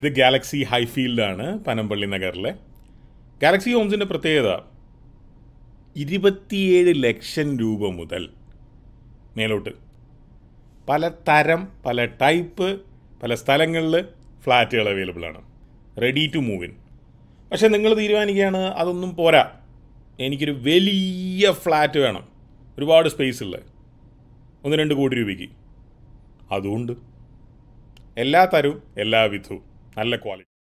ഇത് ഗാലക്സി ഹൈഫീൽഡാണ് പനമ്പള്ളി നഗറിലെ ഗാലക്സി ഹോംസിൻ്റെ പ്രത്യേകത ഇരുപത്തിയേഴ് ലക്ഷം രൂപ മുതൽ മേലോട്ട് പല തരം പല ടൈപ്പ് പല സ്ഥലങ്ങളിൽ ഫ്ലാറ്റുകൾ അവൈലബിൾ ആണ് റെഡി ടു മൂവ് ഇൻ പക്ഷേ നിങ്ങൾ തീരുമാനിക്കുകയാണ് അതൊന്നും പോരാ എനിക്കൊരു വലിയ ഫ്ലാറ്റ് വേണം ഒരുപാട് സ്പേസ് ഉള്ളത് ഒന്ന് രണ്ട് കോടി രൂപയ്ക്ക് അതുകൊണ്ട് എല്ലാ തരവും എല്ലാ വിധവും നല്ല ക്വാളിറ്റി